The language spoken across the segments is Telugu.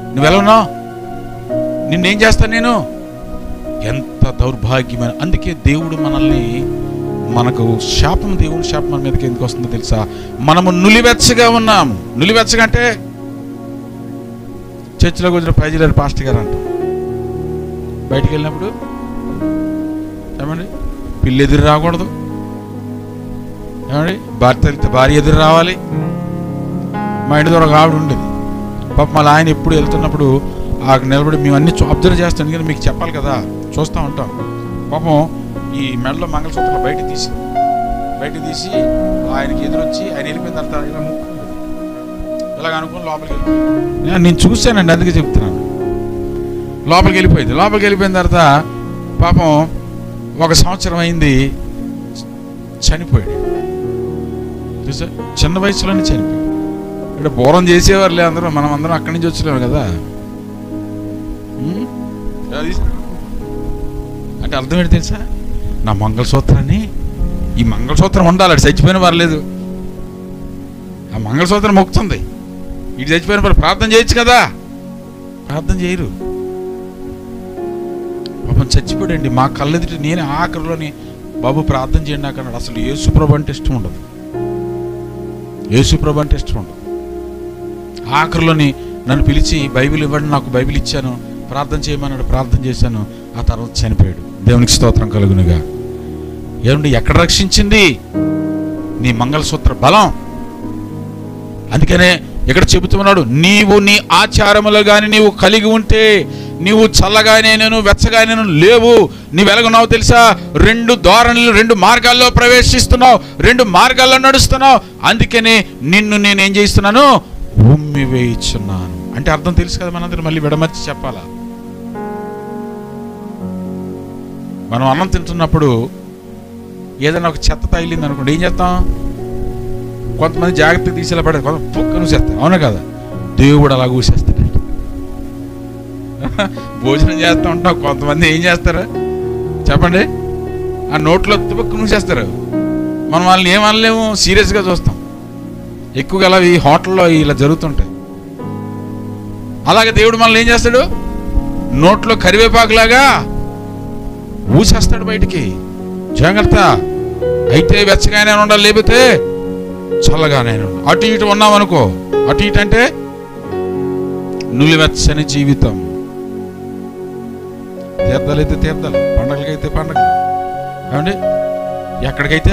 నువ్వు ఎలా ఉన్నావు నిన్నేం చేస్తాను నేను ఎంత దౌర్భాగ్యమైన అందుకే దేవుడు మనల్ని మనకు శాపం దేవుని శాపం మన మీదకి ఎందుకు వస్తుందో తెలుసా మనము నులివెచ్చగా ఉన్నాము నులివెచ్చగా అంటే చర్చిలో కూర్చున్న ప్రైజులర్ పాస్టర్ గారు అంట బయటికి వెళ్ళినప్పుడు ఏమండి పిల్లి ఎదురు రాకూడదు ఏమండి భార్య వెళ్తే భార్య ఎదురు రావాలి మా ఇంటి ద్వారా ఒక ఆవిడ ఉండేది పాప మళ్ళీ ఆయన ఎప్పుడు వెళ్తున్నప్పుడు ఆ నిలబడి మేము అన్ని అబ్జర్వ్ చేస్తాం ఎందుకంటే మీకు చెప్పాలి కదా చూస్తూ ఉంటాం పాపం ఈ మెడలో మంగళసూత్రాలు బయట తీసి బయట తీసి ఆయనకి ఎదురొచ్చి ఆయన వెళ్ళిపోయిన తర్వాత ఇలా ముక్కుంది ఇలాగ అనుకుని లోపలికి వెళ్ళిపోయింది నేను- నేను చూశానండి అందుకే చెప్తున్నాను లోపలికి వెళ్ళిపోయింది లోపలికి వెళ్ళిపోయిన తర్వాత పాపం ఒక సంవత్సరం అయింది చనిపోయాడు చూసా చిన్న వయసులోనే చనిపోయాడు ఇక్కడ పూర్వం చేసేవారులే అందరూ మనం అందరం అక్కడి నుంచి వచ్చలేము కదా ఉం? అది అంటే అర్థం ఏంటి తెలుసా నా మంగళసూత్రాన్ని ఈ మంగళసూత్రం ఉండాలి అది చచ్చిపోయిన పర్లేదు ఆ మంగళసూత్రం మొక్కుతుంది ఇటు చచ్చిపోయిన పర్లేదు ప్రార్థన చేయొచ్చు కదా ప్రార్థన చేయరు పాపం చచ్చిపోయాడండి మా కళ్ళెదుటి నేను ఆఖరిలోని బాబు ప్రార్థన చేయండి నాకు అన్నాడు అసలు యేసుప్రభు అంటే ఇష్టం ఉండదు యేసుప్రభు అంటే ఇష్టం ఉండదు ఆఖరిలోని నన్ను పిలిచి బైబిల్ ఇవ్వండి నాకు బైబిల్ ఇచ్చాను ప్రార్థన చేయమన్నాడు ప్రార్థన చేశాను ఆ తర్వాత చనిపోయాడు దేవునికి స్తోత్రం కలుగునుగా ఏమండి ఎక్కడ రక్షించింది నీ మంగళసూత్ర బలం అందుకనే ఇక్కడ చెబుతున్నాడు నీవు నీ ఆచారములు కానీ నీవు కలిగి ఉంటే నీవు చల్లగానే నేను వెచ్చగానే నేను లేవు నీవు ఎలాగున్నావు తెలుసా రెండు ధోరణులు రెండు మార్గాల్లో ప్రవేశిస్తున్నావు రెండు మార్గాల్లో నడుస్తున్నావు అందుకనే నిన్ను నేను ఏం చేస్తున్నాను ఉమ్మి వేయిచున్నాను అంటే అర్థం తెలుసు కదా మనందరం మళ్ళీ విడమర్చి చెప్పాలా మనం అన్నం తింటున్నప్పుడు ఏదైనా ఒక చెత్త తగిలింది అనుకోండి ఏం చేస్తాం కొంతమంది జాగ్రత్తగా తీసేలా పడదు కొంత పొక్కను చేస్తారు అవునా కదా దేవుడు అలా కూసేస్తాడు భోజనం చేస్తూ ఉంటాం కొంతమంది ఏం చేస్తారు చెప్పండి ఆ నోట్లో తుపక్కు మూసేస్తారు మనం వాళ్ళని ఏమనలేము సీరియస్గా చూస్తాం ఎక్కువగా అలా ఈ హోటల్లో ఇలా జరుగుతుంటాయి అలాగే దేవుడు మనల్ని ఏం చేస్తాడు నోట్లో కరివేపాకులాగా ఊసేస్తాడు బయటికి జాగ్రత్త అయితే వెచ్చగానే ఉండాలి లేకపోతే చల్లగానే ఉండాలి అటు ఇటు ఉన్నామనుకో అటు ఇటు అంటే నులివెచ్చని జీవితం తీర్థాలైతే తీర్థాలు పండగలకైతే పండగలు ఏమండి ఎక్కడికైతే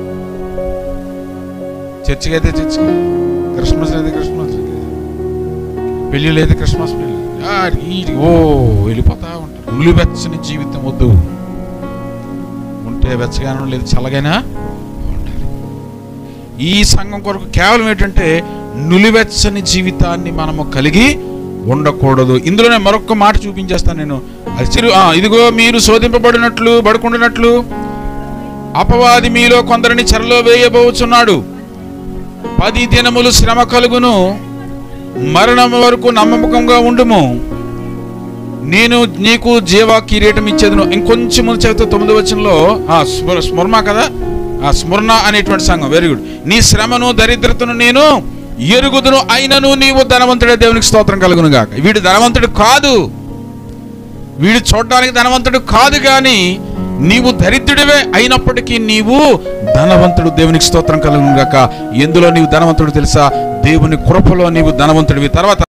చర్చికి అయితే చర్చికి క్రిస్మస్ అయితే క్రిస్మస్ పెళ్ళిళ్ళు అయితే క్రిస్మస్ పెళ్ళి ఆ, ఈ ఓ వెళ్ళిపోతా ఉంటారు నులివెచ్చని జీవితం వద్దు ఉంటే వెచ్చగానే లేదు చల్లగైనా ఉండాలి ఈ సంఘం కొరకు కేవలం ఏంటంటే నులివెచ్చని జీవితాన్ని మనము కలిగి ఉండకూడదు ఇందులోనే మరొక మాట చూపించేస్తాను నేను అది చిరు- ఆ, ఇదిగో మీరు శోధింపబడినట్లు పడుకుంటున్నట్లు అపవాది మీలో కొందరిని చెరలో వేయబోచున్నాడు పది దినములు శ్రమ కలుగును మరణం వరకు నమ్మకంగా ఉండుము నేను నీకు జీవ కిరీటం ఇచ్చేదను ఇంకొంచెం ముందు చదివితే తొమ్మిది వచనంలో ఆ స్మర స్మరణ కదా ఆ స్మరణ అనేటువంటి సంఘం వెరీ గుడ్ నీ శ్రమను దరిద్రతను నేను ఎరుగుదును అయినను నీవు ధనవంతుడే దేవునికి స్తోత్రం కలుగును గాక వీడు ధనవంతుడు కాదు వీడు చూడడానికి ధనవంతుడు కాదు కానీ నీవు దరిద్రుడివే అయినప్పటికీ నీవు ధనవంతుడు దేవునికి స్తోత్రం కలుగును గాక ఎందులో నీవు ధనవంతుడు తెలుసా దేవుని కృపలో నీవు ధనవంతుడివి తర్వాత